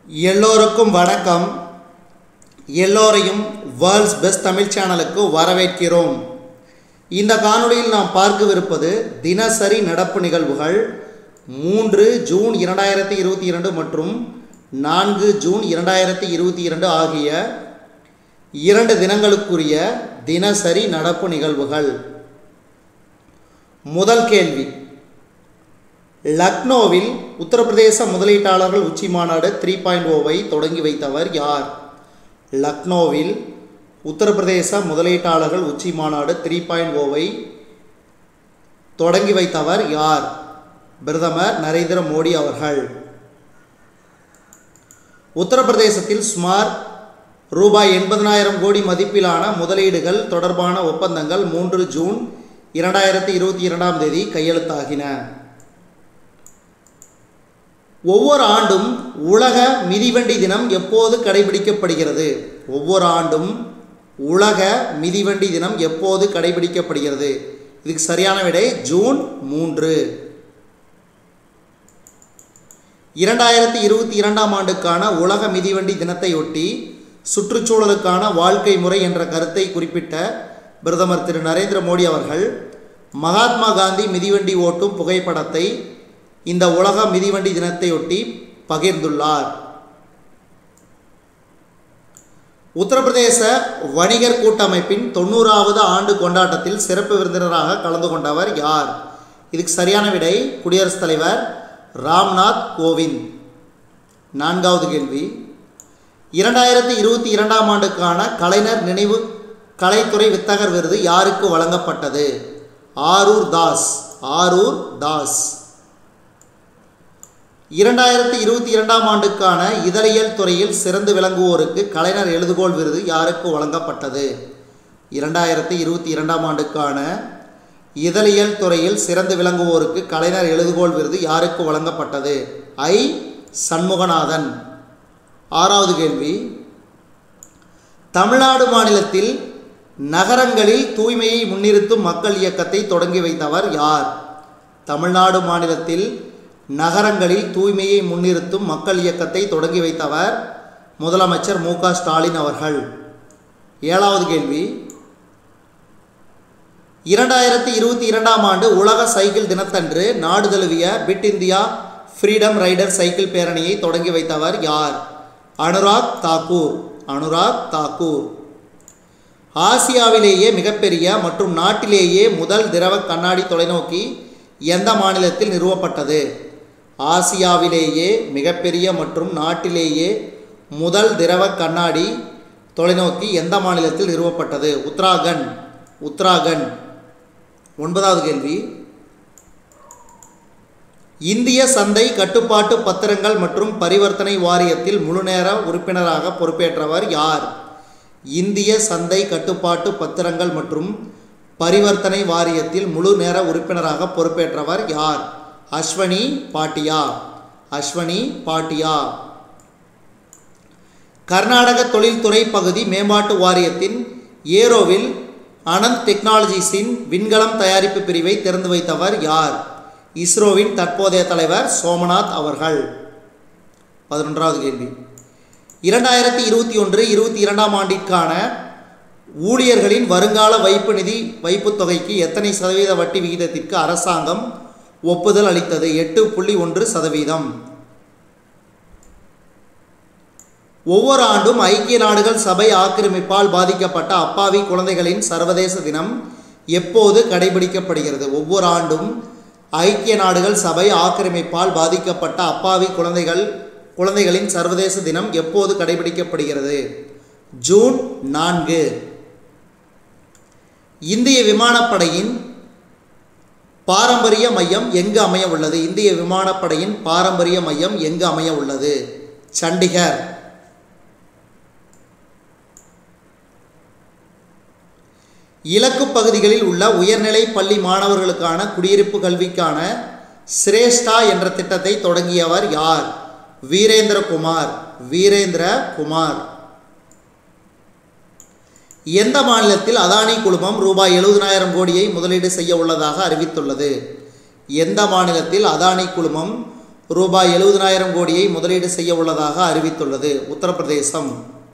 எல்லோருக்கும் வணக்கம் எல்லோரையும் வேர்ல்ட்ஸ் பெஸ்ட் தமிழ் சேனலுக்கு வரவேற்கிறோம் இந்த காணொளியில் நாம் பார்க்கவிருப்பது தினசரி நடப்பு நிகழ்வுகள் மூன்று ஜூன் இரண்டாயிரத்தி இருபத்தி இரண்டு மற்றும் நான்கு ஜூன் இரண்டாயிரத்தி இருபத்தி இரண்டு ஆகிய இரண்டு தினங்களுக்குரிய தினசரி நடப்பு நிகழ்வுகள் முதல் கேள்வி லக்னோவில் உத்தரப்பிரதேச முதலீட்டாளர்கள் உச்சி மாநாடு த்ரீ பாயிண்ட் ஓவை தொடங்கி வைத்தவர் யார் லக்னோவில் உத்தரப்பிரதேச முதலீட்டாளர்கள் உச்சி மாநாடு த்ரீ பாயிண்ட் ஓவை தொடங்கி வைத்தவர் யார் பிரதமர் நரேந்திர மோடி அவர்கள் உத்தரப்பிரதேசத்தில் சுமார் ரூபாய் எண்பதனாயிரம் கோடி மதிப்பிலான முதலீடுகள் தொடர்பான ஒப்பந்தங்கள் மூன்று ஜூன் இரண்டாயிரத்தி இருபத்தி இரண்டாம் தேதி கையெழுத்தாகின ஒவ்வொரு ஆண்டும் உலக மிதிவண்டி தினம் எப்போது கடைபிடிக்கப்படுகிறது ஒவ்வொரு ஆண்டும் உலக மிதிவண்டி தினம் எப்போது கடைபிடிக்கப்படுகிறது இதுக்கு சரியான விடை ஜூன் மூன்று இரண்டாயிரத்தி இருபத்தி இரண்டாம் ஆண்டுக்கான உலக மிதிவண்டி தினத்தையொட்டி சுற்றுச்சூழலுக்கான வாழ்க்கை முறை என்ற கருத்தை குறிப்பிட்ட பிரதமர் திரு நரேந்திர மோடி அவர்கள் மகாத்மா காந்தி மிதிவண்டி ஓட்டும் புகைப்படத்தை இந்த உலக மிதிவண்டி தினத்தையொட்டி பகிர்ந்துள்ளார் உத்தரப்பிரதேச வணிகர் கூட்டமைப்பின் தொண்ணூறாவது ஆண்டு கொண்டாட்டத்தில் சிறப்பு விருந்தினராக கலந்து கொண்டவர் யார் இதுக்கு சரியான விடை குடியரசுத் தலைவர் ராம்நாத் கோவிந்த் நான்காவது கேள்வி இரண்டாயிரத்தி இருபத்தி இரண்டாம் ஆண்டுக்கான கலைஞர் நினைவு கலைத்துறை வித்தகர் விருது யாருக்கு வழங்கப்பட்டது ஆரூர் தாஸ் ஆரூர் தாஸ் இரண்டாயிரத்தி இருபத்தி இரண்டாம் ஆண்டுக்கான இதழியல் துறையில் சிறந்து விளங்குவோருக்கு கலைஞர் எழுதுகோள் விருது யாருக்கு வழங்கப்பட்டது இரண்டாயிரத்தி இருபத்தி இரண்டாம் ஆண்டுக்கான இதழியல் துறையில் சிறந்து விளங்குவோருக்கு கலைஞர் எழுதுகோள் விருது யாருக்கு வழங்கப்பட்டது ஐ சண்முகநாதன் ஆறாவது கேள்வி தமிழ்நாடு மாநிலத்தில் நகரங்களில் தூய்மையை முன்னிறுத்தும் மக்கள் இயக்கத்தை தொடங்கி வைத்தவர் யார் தமிழ்நாடு மாநிலத்தில் நகரங்களில் தூய்மையை முன்னிறுத்தும் மக்கள் இயக்கத்தை தொடங்கி வைத்தவர் முதலமைச்சர் மு க ஸ்டாலின் அவர்கள் ஏழாவது கேள்வி இரண்டாயிரத்தி இருபத்தி இரண்டாம் ஆண்டு உலக சைக்கிள் தினத்தன்று நாடு தழுவிய fit India freedom rider cycle பேரணியை தொடங்கி வைத்தவர் யார் அனுராக் தாக்கூர் அனுராக் தாக்கூர் ஆசியாவிலேயே மிகப்பெரிய மற்றும் நாட்டிலேயே முதல் திரவ கண்ணாடி தொலைநோக்கி எந்த மாநிலத்தில் நிறுவப்பட்டது ஆசியாவிலேயே மிகப்பெரிய மற்றும் நாட்டிலேயே முதல் திரவ கண்ணாடி தொலைநோக்கி எந்த மாநிலத்தில் நிறுவப்பட்டது உத்தராகண்ட் உத்தராகண்ட் ஒன்பதாவது கேள்வி இந்திய சந்தை கட்டுப்பாட்டு பத்திரங்கள் மற்றும் பரிவர்த்தனை வாரியத்தில் முழுநேர உறுப்பினராக பொறுப்பேற்றவர் யார் இந்திய சந்தை கட்டுப்பாட்டு பத்திரங்கள் மற்றும் பரிவர்த்தனை வாரியத்தில் முழு நேர உறுப்பினராக பொறுப்பேற்றவர் யார் அஸ்வனி பாட்டியா அஸ்வனி பாட்டியா கர்நாடக தொழில்துறை பகுதி மேம்பாட்டு வாரியத்தின் ஏரோவில் அனந்த் டெக்னாலஜிஸின் விண்கலம் தயாரிப்பு பிரிவை திறந்து வைத்தவர் யார் இஸ்ரோவின் தற்போதைய தலைவர் சோமநாத் அவர்கள் பதினொன்றாவது கேள்வி இரண்டாயிரத்தி இருபத்தி ஒன்று இருபத்தி இரண்டாம் ஆண்டிற்கான ஊழியர்களின் வருங்கால வைப்பு நிதி வைப்புத் தொகைக்கு எத்தனை சதவீத வட்டி விகிதத்திற்கு அரசாங்கம் ஒப்புதல் அளித்தது எட்டு புள்ளி ஒன்று சதவீதம் ஒவ்வொரு ஆண்டும் ஐக்கிய நாடுகள் சபை ஆக்கிரமிப்பால் பாதிக்கப்பட்ட அப்பாவி குழந்தைகளின் சர்வதேச தினம் எப்போது கடைபிடிக்கப்படுகிறது ஒவ்வொரு ஆண்டும் ஐக்கிய நாடுகள் சபை ஆக்கிரமிப்பால் பாதிக்கப்பட்ட அப்பாவி குழந்தைகள் குழந்தைகளின் சர்வதேச தினம் எப்போது கடைபிடிக்கப்படுகிறது ஜூன் நான்கு இந்திய விமானப்படையின் பாரம்பரிய மையம் எங்கு அமைய உள்ளது இந்திய விமானப்படையின் பாரம்பரிய மையம் எங்கு அமைய உள்ளது சண்டிகர் இலக்கு பகுதிகளில் உள்ள உயர்நிலை பள்ளி மாணவர்களுக்கான குடியிருப்பு கல்விக்கான சிரேஷ்டா என்ற திட்டத்தை தொடங்கியவர் யார் வீரேந்திர குமார் வீரேந்திர குமார் எந்த மாநிலத்தில் அதானி குழுமம் ரூபாய் எழுபதனாயிரம் கோடியை முதலீடு செய்ய உள்ளதாக அறிவித்துள்ளது எந்த மாநிலத்தில் அதானி குழுமம் ரூபாய் எழுபதனாயிரம் கோடியை முதலீடு செய்ய உள்ளதாக அறிவித்துள்ளது உத்தரப்பிரதேசம்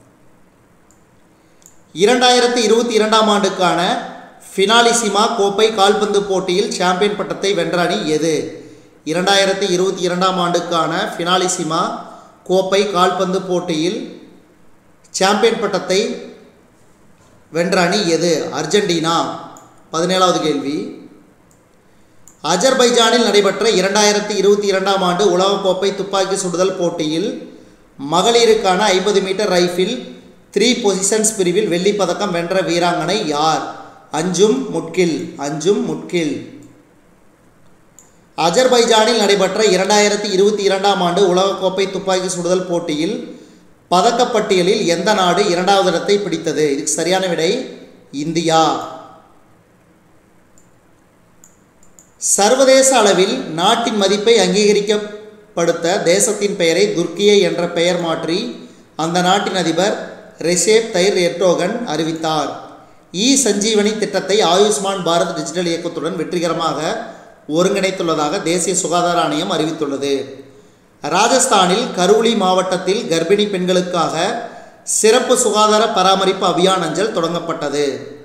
இரண்டாயிரத்தி இருபத்தி இரண்டாம் ஆண்டுக்கான ஃபினாலிசிமா கோப்பை கால்பந்து போட்டியில் சாம்பியன் பட்டத்தை வென்ற அணி எது இரண்டாயிரத்தி இருபத்தி இரண்டாம் ஆண்டுக்கான ஃபினாலிசிமா கோப்பை கால்பந்து போட்டியில் சாம்பியன் பட்டத்தை வென்ற அணி எது அர்ஜென்டினா பதினேழாவது கேள்வி அஜர்பைஜானில் நடைபெற்ற இரண்டாயிரத்தி இருபத்தி இரண்டாம் ஆண்டு உலகக்கோப்பை துப்பாக்கி சுடுதல் போட்டியில் மகளிருக்கான ஐம்பது மீட்டர் ரைஃபிள் த்ரீ பொசிஷன்ஸ் பிரிவில் வெள்ளிப் பதக்கம் வென்ற வீராங்கனை யார் அஞ்சும் முட்கில் அஞ்சும் முட்கில் அஜர்பைஜானில் நடைபெற்ற இரண்டாயிரத்தி இருபத்தி இரண்டாம் ஆண்டு உலகக்கோப்பை துப்பாக்கி சுடுதல் போட்டியில் பதக்கப்பட்டியலில் எந்த நாடு இரண்டாவது இடத்தை பிடித்தது இதுக்கு சரியான விடை இந்தியா சர்வதேச அளவில் நாட்டின் மதிப்பை அங்கீகரிக்கப்படுத்த தேசத்தின் பெயரை துர்க்கியே என்ற பெயர் மாற்றி அந்த நாட்டின் அதிபர் ரெசேப் தைர் எர்டோகன் அறிவித்தார் இ சஞ்சீவனி திட்டத்தை ஆயுஷ்மான் பாரத் டிஜிட்டல் இயக்கத்துடன் வெற்றிகரமாக ஒருங்கிணைத்துள்ளதாக தேசிய சுகாதார ஆணையம் அறிவித்துள்ளது ராஜஸ்தானில் கருவுலி மாவட்டத்தில் கர்ப்பிணி பெண்களுக்காக சிறப்பு சுகாதார பராமரிப்பு அபியான் அஞ்சல் தொடங்கப்பட்டது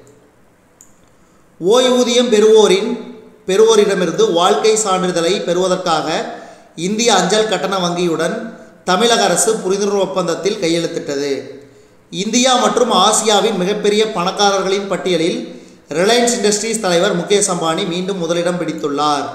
ஓய்வூதியம் பெறுவோரின் பெறுவோரிடமிருந்து வாழ்க்கை சான்றிதழை பெறுவதற்காக இந்திய அஞ்சல் கட்டண வங்கியுடன் தமிழக அரசு புரிந்துணர்வு ஒப்பந்தத்தில் கையெழுத்திட்டது இந்தியா மற்றும் ஆசியாவின் மிகப்பெரிய பணக்காரர்களின் பட்டியலில் ரிலையன்ஸ் இண்டஸ்ட்ரீஸ் தலைவர் முகேஷ் அம்பானி மீண்டும் முதலிடம் பிடித்துள்ளார்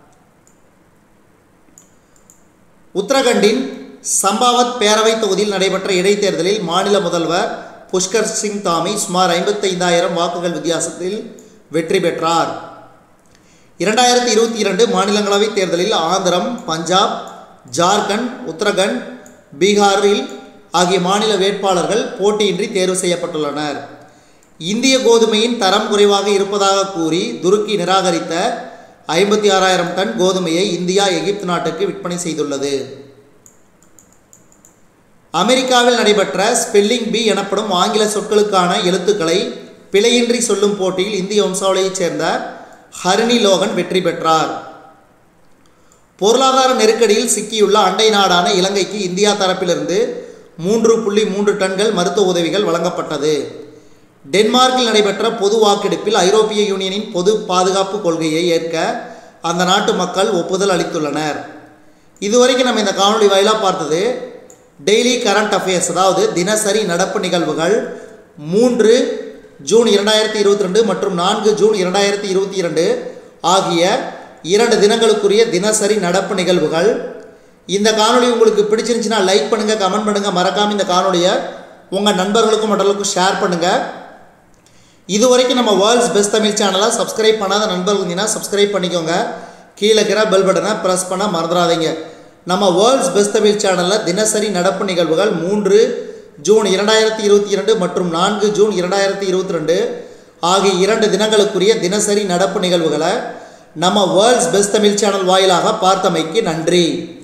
உத்தரகண்டின் சம்பாவத் பேரவைத் தொகுதியில் நடைபெற்ற இடைத்தேர்தலில் மாநில முதல்வர் புஷ்கர் சிங் தாமி சுமார் ஐம்பத்தைந்தாயிரம் வாக்குகள் வித்தியாசத்தில் வெற்றி பெற்றார் இரண்டாயிரத்தி இருபத்தி இரண்டு மாநிலங்களவை தேர்தலில் ஆந்திரம் பஞ்சாப் ஜார்க்கண்ட் உத்தரகண்ட் பீகாரில் ஆகிய மாநில வேட்பாளர்கள் போட்டியின்றி தேர்வு செய்யப்பட்டுள்ளனர் இந்திய கோதுமையின் தரம் குறைவாக இருப்பதாக கூறி துருக்கி நிராகரித்த ஐம்பத்தி ஆறாயிரம் டன் கோதுமையை இந்தியா எகிப்து நாட்டுக்கு விற்பனை செய்துள்ளது அமெரிக்காவில் நடைபெற்ற ஸ்பெல்லிங் பி எனப்படும் ஆங்கில சொற்களுக்கான எழுத்துக்களை பிழையின்றி சொல்லும் போட்டியில் இந்திய வம்சாவளியைச் சேர்ந்த ஹரிணி லோகன் வெற்றி பெற்றார் பொருளாதார நெருக்கடியில் சிக்கியுள்ள அண்டை நாடான இலங்கைக்கு இந்தியா தரப்பிலிருந்து மூன்று புள்ளி மூன்று டன்கள் மருத்துவ உதவிகள் வழங்கப்பட்டது டென்மார்க்கில் நடைபெற்ற பொது வாக்கெடுப்பில் ஐரோப்பிய யூனியனின் பொது பாதுகாப்பு கொள்கையை ஏற்க அந்த நாட்டு மக்கள் ஒப்புதல் அளித்துள்ளனர் இதுவரைக்கும் நம்ம இந்த காணொளி வாயிலாக பார்த்தது டெய்லி கரண்ட் அஃபேர்ஸ் அதாவது தினசரி நடப்பு நிகழ்வுகள் மூன்று ஜூன் இரண்டாயிரத்தி இருபத்தி ரெண்டு மற்றும் நான்கு ஜூன் இரண்டாயிரத்தி இருபத்தி இரண்டு ஆகிய இரண்டு தினங்களுக்குரிய தினசரி நடப்பு நிகழ்வுகள் இந்த காணொளி உங்களுக்கு பிடிச்சிருந்துச்சுன்னா லைக் பண்ணுங்கள் கமெண்ட் பண்ணுங்கள் மறக்காமல் இந்த காணொளியை உங்கள் நண்பர்களுக்கும் மற்றவர்களுக்கும் ஷேர் பண்ணுங்கள் இது வரைக்கும் நம்ம வேர்ல்ட்ஸ் பெஸ்ட் தமிழ் சேனலை சப்ஸ்கிரைப் பண்ணாத நண்பர்கள் இருந்தீங்கன்னா சப்ஸ்கிரைப் பண்ணிக்கோங்க கீழே இருக்கிற பெல் பட்டனை ப்ரெஸ் பண்ண மறந்துடாதீங்க நம்ம வேர்ல்ட்ஸ் பெஸ்ட் தமிழ் சேனலில் தினசரி நடப்பு நிகழ்வுகள் மூன்று ஜூன் இரண்டாயிரத்தி இருபத்தி இரண்டு மற்றும் நான்கு ஜூன் இரண்டாயிரத்தி இருபத்தி ரெண்டு ஆகிய இரண்டு தினங்களுக்குரிய தினசரி நடப்பு நிகழ்வுகளை நம்ம வேர்ல்ட்ஸ் பெஸ்ட் தமிழ் சேனல் வாயிலாக பார்த்தமைக்கு நன்றி